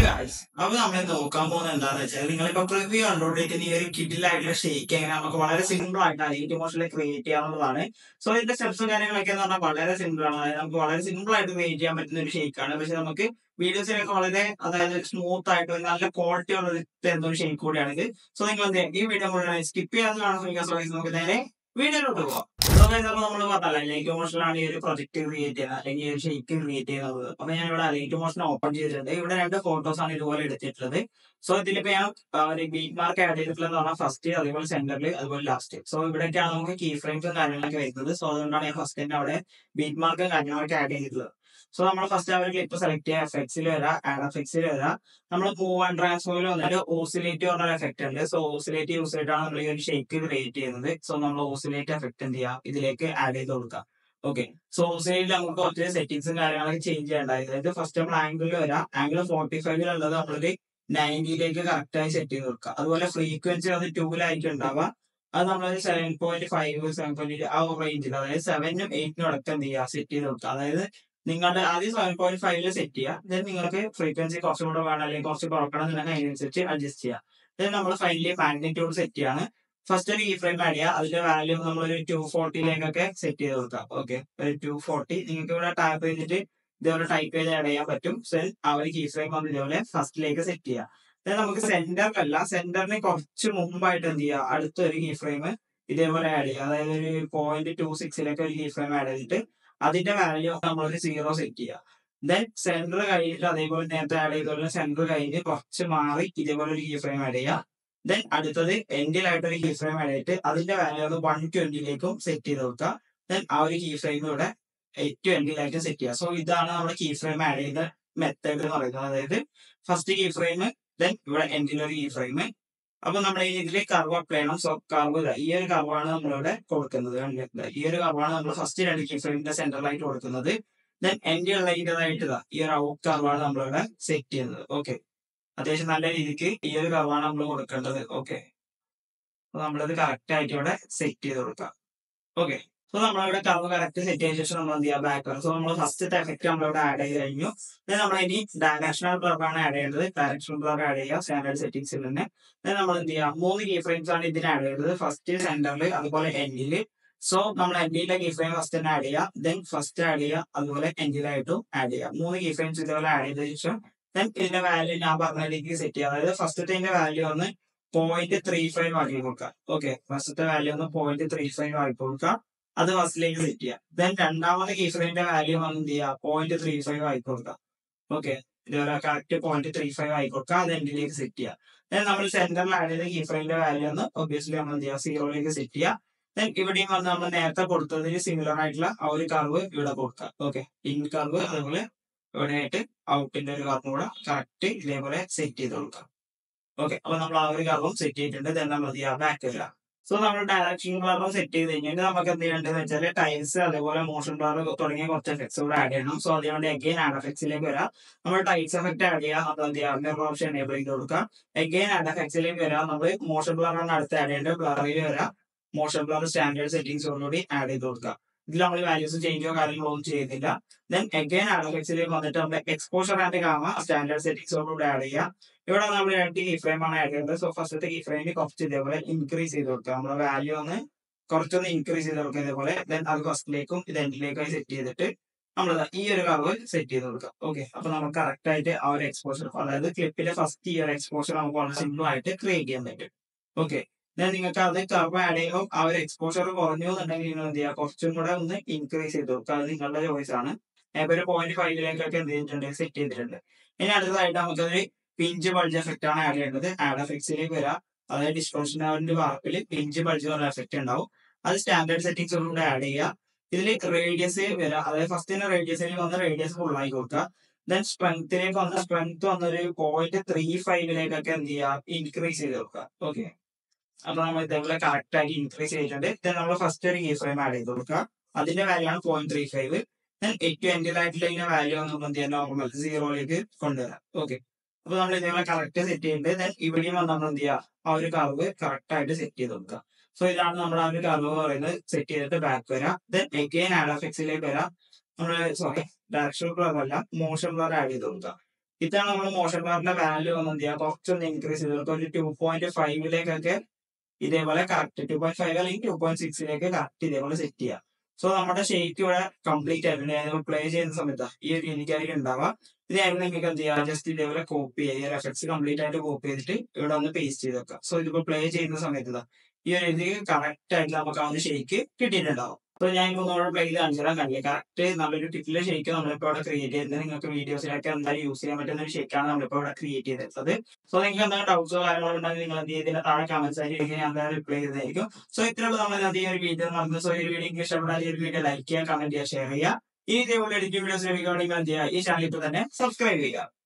Guys അപ്പൊ നമ്മൾ നോക്കാൻ പോകുന്നത് എന്താണെന്ന് വെച്ചാൽ നിങ്ങളിപ്പോ പ്രിവ്യൂ കണ്ടുകൊണ്ടിരിക്കുന്ന ഈ ഒരു കിഡിലായിട്ടുള്ള ഷേക്ക് എങ്ങനെ നമുക്ക് വളരെ സിമ്പിൾ ആയിട്ട് അലൈറ്റ് മോഷനിൽ ക്രിയേറ്റ് ചെയ്യാവുന്നതാണ് സോ ഇതിന്റെ സ്റ്റെപ്സും കാര്യങ്ങളൊക്കെ എന്ന് പറഞ്ഞാൽ വളരെ സിമ്പിൾ ആണ് അതായത് നമുക്ക് വളരെ സിമ്പിൾ ആയിട്ട് ക്രിയേറ്റ് ചെയ്യാൻ പറ്റുന്ന ഒരു ഷേക്കാണ് പക്ഷെ നമുക്ക് വീഡിയോസിനൊക്കെ വളരെ അതായത് സ്മൂത്ത് ആയിട്ട് ഒരു നല്ല ക്വാളിറ്റി ഉള്ള ഒരു തരുന്ന ഒരു ഷേക്ക് കൂടിയാണ് ഇത് സോ നിങ്ങൾ എന്ത് ചെയ്യും? ഈ വീഡിയോ മുഴുവൻ സ്കിപ്പ് ചെയ്യാതെ കാണാൻ ശ്രമിക്കാൻ ശ്രമിക്കും നമുക്ക് നേരെ വീഡിയോയിലോട്ട് പോവാം നമ്മൾ പറഞ്ഞല്ല ലൈറ്റ് മോഷനാണ് ഈ ഒരു പ്രൊജക്ട് ക്രിയേറ്റ് ചെയ്യുന്നത് അല്ലെങ്കിൽ ഈ ഒരു ഷേക്ക് ക്രിയേറ്റ് ചെയ്യുന്നത് അപ്പൊ ഞാൻ ഇവിടെ ലൈറ്റ് മോഷൻ ഓപ്പൺ ചെയ്തിട്ടുണ്ട് ഇവിടെ രണ്ട് ഫോട്ടോസ് ആണ് ഇതുപോലെ എടുത്തിട്ടുള്ളത് സോ ഇതിലിപ്പോ ഞാൻ ആ, ഒരു ബീറ്റ് മാർക്ക് ആഡ് ചെയ്തിട്ടുള്ളത് പറഞ്ഞാൽ ഫസ്റ്റ് അതേപോലെ സെന്ററിൽ അതുപോലെ ലാസ്റ്റ് സോ ഇവിടെയൊക്കെയാണ് നമുക്ക് കീ ഫ്രെയിംസും കാര്യങ്ങളൊക്കെ വരുന്നത് സോ അതുകൊണ്ടാണ് ഞാൻ ഫസ്റ്റ് തന്നെ അവിടെ ബീറ്റ് മാർക്കും കാര്യങ്ങളൊക്കെ ആഡ് ചെയ്തിട്ടുള്ളത് സോ നമ്മൾ ഫസ്റ്റ് ആ ഒരു ക്ലിപ്പ് സെലക്ട് ചെയ്യുക എഫക്ട്സിൽ വരാം ആഡ് എഫക്ട്സിൽ വരാം നമ്മൾ മൂവ് ആൻഡ് ട്രാൻസ്ഫോമിൽ വന്നിട്ട് ഓസിലേറ്റ് പറഞ്ഞ എഫക്ട് ഉണ്ട് സോ ഓസിലേറ്റ് യൂസ് ചെയ്തിട്ടാണ് നമ്മൾ ഈ ഒരു ഷേക്ക് ക്രിയേറ്റ് ചെയ്യുന്നത് സോ നമ്മൾ ഓസിലേറ്റ് എഫക്ട് എന്ത് ചെയ്യാം ഇതിലേക്ക് ആഡ് ചെയ്ത് കൊടുക്കാം ഓക്കെ സോ ഓസിലേറ്റിൽ നമുക്ക് കുറച്ച് സെറ്റിംഗ്സും കാര്യങ്ങളൊക്കെ ചേഞ്ച് ചെയ്യേണ്ടത് അതായത് ഫസ്റ്റ് നമ്മൾ ആംഗിളിൽ വരാം ആംഗിൾ ഫോർട്ടി ഫൈവിലുള്ളത് നമ്മളൊരു നയൻറ്റിയിലേക്ക് കറക്റ്റ് ആയി സെറ്റ് ചെയ്ത് കൊടുക്കുക അതുപോലെ ഫ്രീക്വൻസി അത് ടൂലായിരിക്കും ഉണ്ടാവുക അത് നമ്മളൊരു seven point five seven point ആ റേഞ്ചിൽ അതായത് സെവനും എയ്റ്റിനും അടക്കം എന്ത് ചെയ്യുക സെറ്റ് ചെയ്ത് കൊടുക്കുക അതായത് നിങ്ങളുടെ ആദ്യം സെവൻ പോയിന്റ് ഫൈവില് സെറ്റ് ചെയ്യുക ദെൻ നിങ്ങൾക്ക് ഫ്രീക്വൻസി കുറച്ചും കൂടെ വേണം അല്ലെങ്കിൽ കുറച്ച് കുറക്കണം എന്നുണ്ടെങ്കിൽ അതിനനുസരിച്ച് അഡ്ജസ്റ്റ് ചെയ്യുക ദെൻ നമ്മൾ ഫൈനലി മാഗ്നിറ്റ്യൂഡ് സെറ്റ് ചെയ്യാണ് ഫസ്റ്റ് ഒരു ഈ ഫ്രെയിം ആഡ് ചെയ്യുക അതിന്റെ വാല്യൂ നമ്മൾ ഒരു ടു ഫോർട്ടിയിലേക്കൊക്കെ സെറ്റ് ചെയ്ത് കൊടുക്കാം ഓക്കെ ഒരു ടു ഫോർട്ടി നിങ്ങൾക്ക് ഇവിടെ ടാപ്പ് ചെയ്തിട്ട് ഇതേപോലെ ടൈപ്പ് ചെയ്ത് ആഡ് ചെയ്യാൻ പറ്റും സെൻ ആ ഒരു കീ ഫ്രെയിം വന്ന് ഇതേപോലെ ഫസ്റ്റിലേക്ക് സെറ്റ് ചെയ്യുക ദെൻ നമുക്ക് സെന്ററിലല്ല സെന്ററിന് കുറച്ച് മുമ്പായിട്ട് എന്ത് ചെയ്യുക അടുത്തൊരു കീ ഫ്രെയിം ഇതേപോലെ ആഡ് ചെയ്യുക അതായത് ഒരു പോയിന്റ് ടു സിക്സിലേക്ക് ഒരു കീ ഫ്രെയിം ആഡ് ചെയ്തിട്ട് അതിന്റെ വാല്യൂ നമ്മളൊരു സീറോ സെറ്റ് ചെയ്യുക ദെൻ സെന്റർ കഴിഞ്ഞിട്ട് അതേപോലെ നേരത്തെ ആഡ് ചെയ്തപോലെ സെന്റർ കഴിഞ്ഞ് കുറച്ച് മാറി ഇതേപോലെ ഒരു കീ ഫ്രെയിം ആഡ് ചെയ്യുക ദെൻ അടുത്തത് എൻഡിലായിട്ട് ഒരു കീ ഫ്രെയിം ആഡ് ചെയ്തിട്ട് അതിന്റെ വാല്യൂ അത് വൺ ട്വന്റിയിലേക്കും സെറ്റ് ചെയ്ത് കൊടുക്കുക ദെൻ ആ ഒരു കീ ഫ്രെയിം ഇവിടെ എയ്റ്റ് ട്വന്റിയിലായിട്ട് സെറ്റ് ചെയ്യുക സോ ഇതാണ് നമ്മുടെ കീ ഫ്രെയിം ആഡ് ചെയ്ത മെത്തേഡ് എന്ന് പറയുന്നത് അതായത് ഫസ്റ്റ് കീ ഫ്രെയിം ദെൻ ഇവിടെ എൻഡിൽ ഒരു കീ ഫ്രെയിം അപ്പൊ നമ്മൾ ഇതിൽ കർവ് അപ്ലൈ ചെയ്യണം സോ കർവ് ഈ ഒരു കർവാണ് നമ്മളിവിടെ കൊടുക്കുന്നത് കണ്ടില്ലേ? ഈ ഒരു കർവാണ് നമ്മൾ ഫസ്റ്റ് രണ്ട് കീ ഫ്രെയിമിന്റെ സെന്ററിലായിട്ട് കൊടുക്കുന്നത് ദെൻ എൻഡ് ഉള്ളതിൻ്റെതായിട്ട് ഇതാ ഈ ഒരു ഔട്ട് കർവാണ് നമ്മളിവിടെ സെറ്റ് ചെയ്യുന്നത് ഓക്കെ അത്യാവശ്യം നല്ല രീതിക്ക് ഈ ഒരു കർവാണ് നമ്മൾ കൊടുക്കേണ്ടത് ഓക്കെ അപ്പൊ നമ്മളത് കറക്റ്റ് ആയിട്ട് ഇവിടെ സെറ്റ് ചെയ്ത് കൊടുക്കാം ഓക്കെ സോ നമ്മളിവിടെ കർവ് കറക്റ്റ് സെറ്റ് ചെയ്ത ശേഷം നമ്മൾ എന്ത് ചെയ്യാം ബാക്ക് സോ നമ്മൾ ഫസ്റ്റ് എഫക്ട് നമ്മളിവിടെ ആഡ് ചെയ്ത് കഴിഞ്ഞു then നമ്മൾ ഇനി ഡയറക്ഷണൽ ബ്ലറാണ് ആഡ് ചെയ്യേണ്ടത് ഡയറക്ഷണൽ ബ്ലർ ആഡ് ചെയ്യുക സ്റ്റാൻഡേർഡ് സെറ്റിംഗ്സിൽ തന്നെ then നമ്മൾ എന്ത് ചെയ്യാം മൂന്ന് കീ ഫ്രെയിംസ് ആണ് ഇതിന് ആഡ് ചെയ്തത് ഫസ്റ്റ് സെന്ററിൽ അതുപോലെ എൻഡിൽ സോ നമ്മൾ എൻഡിലെ കീ ഫ്രെയിം ഫസ്റ്റ് തന്നെ ആഡ് ചെയ്യുക ദെൻ ഫസ്റ്റ് ആഡ് ചെയ്യുക അതുപോലെ എൻഡിലായിട്ടും ആഡ് ചെയ്യുക മൂന്ന് കീ ഫ്രെയിംസ് ഇതുപോലെ ആഡ് ചെയ്ത ശേഷം ദെൻ ഇതിന്റെ വാല്യൂ ഞാൻ പറഞ്ഞ രീതിക്ക് സെറ്റ് ചെയ്യുക അതായത് ഫസ്റ്റത്തെ വാല്യൂ ഒന്ന് പോയിന്റ് ത്രീ ഫൈവ് ആക്കി കൊടുക്കുക ഓക്കെ ഫസ്റ്റത്തെ വാല്യൂ ഒന്ന് പോയിന്റ് ത്രീ ഫൈവ് ആക്കി കൊടുക്കുക അത് ഫസ്റ്റിലേക്ക് സെറ്റ് ചെയ്യുക ദെൻ രണ്ടാമത്തെ കീ ഫ്രെയിമിന്റെ വാല്യൂ വന്ന് എന്ത് ചെയ്യുക പോയിന്റ് ത്രീ ഫൈവ് ആക്കി കൊടുക്കുക ഓക്കെ ഇതുപോലെ കറക്റ്റ് പോയിന്റ് ത്രീ ഫൈവ് ആയി കൊടുക്കുക അത് എൻഡിലേക്ക് സെറ്റ് ചെയ്യുക ദെൻ നമ്മൾ സെന്ററിൽ ആഡ് ചെയ്ത കീ ഫ്രെയിമിന്റെ വാല്യൂ ഒന്ന് ഒബ്വിയസ്ലി നമ്മൾ എന്ത് ചെയ്യുക സീറോയിലേക്ക് സെറ്റ് ചെയ്യുക ദെൻ ഇവിടെയും വന്ന് നമ്മൾ നേരത്തെ കൊടുത്തതിന് സിമിലർ ആയിട്ടുള്ള ആ ഒരു കർവ് ഇവിടെ കൊടുക്കുക ഓക്കെ ഇൻ കർവ് അതുപോലെ ഇവിടെ ആയിട്ട് ഔട്ടിന്റെ ഒരു കർവ് കൂടെ കറക്റ്റ് ഇതേപോലെ സെറ്റ് ചെയ്ത് കൊടുക്കുക ഓക്കെ അപ്പൊ നമ്മൾ ആ ഒരു കർവും സെറ്റ് ചെയ്തിട്ടുണ്ട് ദെൻ നമ്മൾ എന്ത് ചെയ്യുക ബാക്ക് വരിക സോ നമ്മൾ ഡയറക്ഷൻ ബ്ലറും സെറ്റ് ചെയ്ത് കഴിഞ്ഞാൽ നമുക്ക് എന്ത് ചെയ്യേണ്ടതെന്ന് വെച്ചാൽ ടൈൽസ് അതേപോലെ മോഷൻ ബ്ലർ തുടങ്ങിയ കുറച്ച് എഫക്ട്സ് കൂടെ ആഡ് ചെയ്യണം സോ അതുകൊണ്ട് അഗെയിൻ ആഡ് എഫക്ട്സിലേക്ക് വരാം നമ്മൾ ടൈൽസ് എഫക്ട് ആഡ് ചെയ്യുക നമ്മൾ എന്ത് ചെയ്യുക മിറർ ഓപ്ഷൻ എനേബിൾ ചെയ്ത് കൊടുക്കാം അഗെയിൻ ആഡ് എഫക്ട്സിലേക്ക് വരാം നമ്മൾ മോഷൻ ബ്ലറാണ് അടുത്ത് ആഡ് ചെയ്യേണ്ടത് ബ്ലറിൽ വരാം മോഷൻ ബ്ലർ സ്റ്റാൻഡേർഡ് സെറ്റിംഗ്സോടുകൂടി ആഡ് ചെയ്ത് കൊടുക്കാം ഇതിൽ നമ്മൾ വാല്യൂസ് ചേഞ്ചോ കാര്യങ്ങളോ ഒന്നും ചെയ്യുന്നില്ല ദെൻ അഗൈൻ ആഡ് എഫക്ട്സിലേക്ക് വന്നിട്ട് നമ്മൾ എക്സ്പോഷർ ആൻഡ് കാണാം സ്റ്റാൻഡേർഡ് സെറ്റിംഗ്സോടുകൂടി ആഡ് ചെയ്യാം ഇവിടെ നമ്മൾ രണ്ട് കീ ഫ്രെയിം ആണ് ആഡ് ചെയ്യുന്നത് സോ ഫസ്റ്റത്തെ കീ ഫ്രെയിമിന് കുറച്ച് ഇതേപോലെ ഇൻക്രീസ് ചെയ്ത് കൊടുക്കുക നമ്മുടെ വാല്യൂ ഒന്ന് കുറച്ചൊന്ന് ഇൻക്രീസ് ചെയ്ത് കൊടുക്കുക ഇതേപോലെ ദെൻ അത് ഫസ്റ്റിലേക്കും ഇത് എൻഡിലേക്കായി സെറ്റ് ചെയ്തിട്ട് നമ്മൾ ഈ ഒരു കർവ് സെറ്റ് ചെയ്ത് കൊടുക്കാം ഓക്കെ അപ്പൊ നമുക്ക് കറക്റ്റ് ആയിട്ട് ആ ഒരു എക്സ്പോഷർ അതായത് ക്ലിപ്പിലെ ഫസ്റ്റ് ഈ ഒരു എക്സ്പോഷർ നമുക്ക് വളരെ സിമ്പിൾ ആയിട്ട് ക്രിയേറ്റ് ചെയ്യാൻ പറ്റും ഓക്കെ then നിങ്ങൾക്ക് അത് കർവ് ആഡ് ചെയ്യുമ്പോൾ ആ ഒരു എക്സ്പോഷർ കുറഞ്ഞു എന്നുണ്ടെങ്കിൽ നിങ്ങൾ എന്ത് ചെയ്യുക കുറച്ചും കൂടെ ഒന്ന് ഇൻക്രീസ് ചെയ്ത് കൊടുക്കുക അത് നിങ്ങളുടെ ചോയ്സ് ആണ് ഞാൻ ഇപ്പൊ ഒരു പോയിന്റ് ഫൈവിലേക്കൊക്കെ എന്ത് ചെയ്തിട്ടുണ്ട് സെറ്റ് ചെയ്തിട്ടുണ്ട് ഇനി അടുത്തതായിട്ട് നമുക്കൊരു പിഞ്ച് ബൾജ് എഫക്റ്റ് ആണ് ആഡ് ചെയ്യേണ്ടത് ആഡ് എഫക്ട്സിലേക്ക് വരാം അതായത് ഡിസ്പോഷനാവിന്റെ വാർപ്പിൽ പിഞ്ച് ബൾജ് പറഞ്ഞ എഫക്റ്റ് ഉണ്ടാവും അത് സ്റ്റാൻഡേർഡ് സെറ്റിംഗ്സ് കൂടെ ആഡ് ചെയ്യുക ഇതിൽ റേഡിയസ് വരാം അതായത് ഫസ്റ്റ് തന്നെ റേഡിയസിൽ വന്ന് റേഡിയസ് ഫുൾ ആയി കൊടുക്കുക ദെൻ സ്ട്രെങ്ത്തിലേക്ക് വന്ന സ്ട്രെങ്ത് വന്നൊരു പോയിന്റ് ത്രീ ഫൈവിലേക്കൊക്കെ എന്ത് ചെയ്യുക ഇൻക്രീസ് ചെയ്ത് കൊടുക്കുക ഓക്കെ അപ്പൊ നമ്മൾ ഇതേപോലെ കറക്റ്റ് ആക്കി ഇൻക്രീസ് ചെയ്തിട്ടുണ്ട് ദെൻ നമ്മൾ ഫസ്റ്റ് ഒരു കീ ഫ്രെയിം ആഡ് ചെയ്ത് കൊടുക്കുക അതിന്റെ വാല്യൂ ആണ് പോയിന്റ് ത്രീ ഫൈവ് ദെൻ ഏറ്റവും എൻഡിൽ ആയിട്ടുള്ള ഇതിന്റെ വാല്യൂ നമ്മൾ എന്ത് ചെയ്യാൻ നോർമൽ സീറോയിലേക്ക് കൊണ്ടുവരാം ഓക്കെ അപ്പൊ നമ്മൾ ഇതേപോലെ കറക്റ്റ് സെറ്റ് ചെയ്യുന്നുണ്ട് ദെൻ ഇവിടെയും വന്ന് നമ്മൾ എന്ത് ചെയ്യുക ആ ഒരു കർവ് കറക്റ്റ് ആയിട്ട് സെറ്റ് ചെയ്ത് കൊടുക്കുക സോ ഇതാണ് നമ്മൾ ആ ഒരു കർവ് എന്ന് പറയുന്നത് സെറ്റ് ചെയ്തിട്ട് ബാക്ക് വരാം ദെൻ എഗെയിൻ ആഡ് എഫക്ട്സിലേക്ക് വരാം നമ്മൾ സോറി ഡയറക്ഷൻ ബ്ലർ അല്ല മോഷൻ ബ്ലർ ആഡ് ചെയ്ത് കൊടുക്കുക ഇതാണ് നമ്മൾ മോഷൻ ബാറിന്റെ വാല്യൂ ഒന്ന് എന്ത് ചെയ്യുക കുറച്ചൊന്ന് ഇൻക്രീസ് ചെയ്ത് കൊടുക്കുക ഒരു ടു പോയിന്റ് ഫൈവിലേക്കൊക്കെ ഇതേപോലെ കറക്റ്റ് ടു പോയിന്റ് ഫൈവ് അല്ലെങ്കിൽ ടു പോയിന്റ് സിക്സിലേക്ക് കറക്റ്റ് ഇതേപോലെ സെറ്റ് ചെയ്യുക സോ നമ്മുടെ ഷെയ്ക്ക് ഇവിടെ കംപ്ലീറ്റ് ആയിട്ടുണ്ട് നമ്മൾ പ്ലേ ചെയ്യുന്ന സമയത്ത് ഈ ഒരു എനിക്കായിരിക്കും ഉണ്ടാവുക ഇതായിരുന്നു നിങ്ങൾക്ക് എന്ത് ചെയ്യാം ജസ്റ്റ് ഇതേപോലെ കോപ്പി ചെയ്യുക എഫക്ട്സ് കംപ്ലീറ്റ് ആയിട്ട് കോപ്പി ചെയ്തിട്ട് ഇവിടെ ഒന്ന് പേസ്റ്റ് ചെയ്ത് വെക്കാം സോ ഇതിപ്പോ പ്ലേ ചെയ്യുന്ന സമയത്ത് ഇതാ ഈ ഒരു രീതി കറക്റ്റ് ആയിട്ട് നമുക്ക് ആ ഒരു ഷെയ്ക്ക് കിട്ടിയിട്ടുണ്ടാവും സോ ഞാൻ ഇപ്പോൾ ഒന്നുകൂടെ പ്ലേ ചെയ്ത് കാണിച്ചു തരാൻ കഴിയില്ല കറക്റ്റ് നല്ലൊരു ടിപ്പിലെ ഷെയ്ക്ക് നമ്മളിപ്പോൾ ഇവിടെ ക്രിയേറ്റ് ചെയ്തത് നിങ്ങൾക്ക് വീഡിയോസിലൊക്കെ എന്തായാലും യൂസ് ചെയ്യാൻ പറ്റുന്ന ഒരു ഷെയ്ക്കാണ് നമ്മളിപ്പോൾ ഇവിടെ ക്രിയേറ്റ് ചെയ്തെടുത്തത് സോ നിങ്ങൾക്ക് എന്തെങ്കിലും ഡൗട്ട്സോ കാര്യങ്ങളോ ഉണ്ടെങ്കിൽ നിങ്ങൾ എന്ത് ചെയ്തില്ല താഴെ കമന്റ്സ് ആയിട്ട് ഞാൻ എന്തായാലും റിപ്ലൈ ചെയ്തായിരിക്കും സോ ഇത്രയുള്ള നമ്മൾ ഈ ഒരു വീഡിയോ നടന്നു സോ ഈ ഒരു വീഡിയോ ഇഷ്ടപ്പെട്ടാൽ ഈ ഒരു വീഡിയോ ലൈക്ക് ചെയ്യുക കമന്റ് ചെയ്യുക ഷെയർ ചെയ്യുക ഈ ഇതേപോലെ എഡിറ്റ് വീഡിയോസ് ലഭിക്കുകയാണെങ്കിൽ എന്ത് ചെയ്യുക ഈ ചാനൽ ഇപ്പോൾ തന്നെ സബ്സ്ക്രൈബ് ചെയ്യുക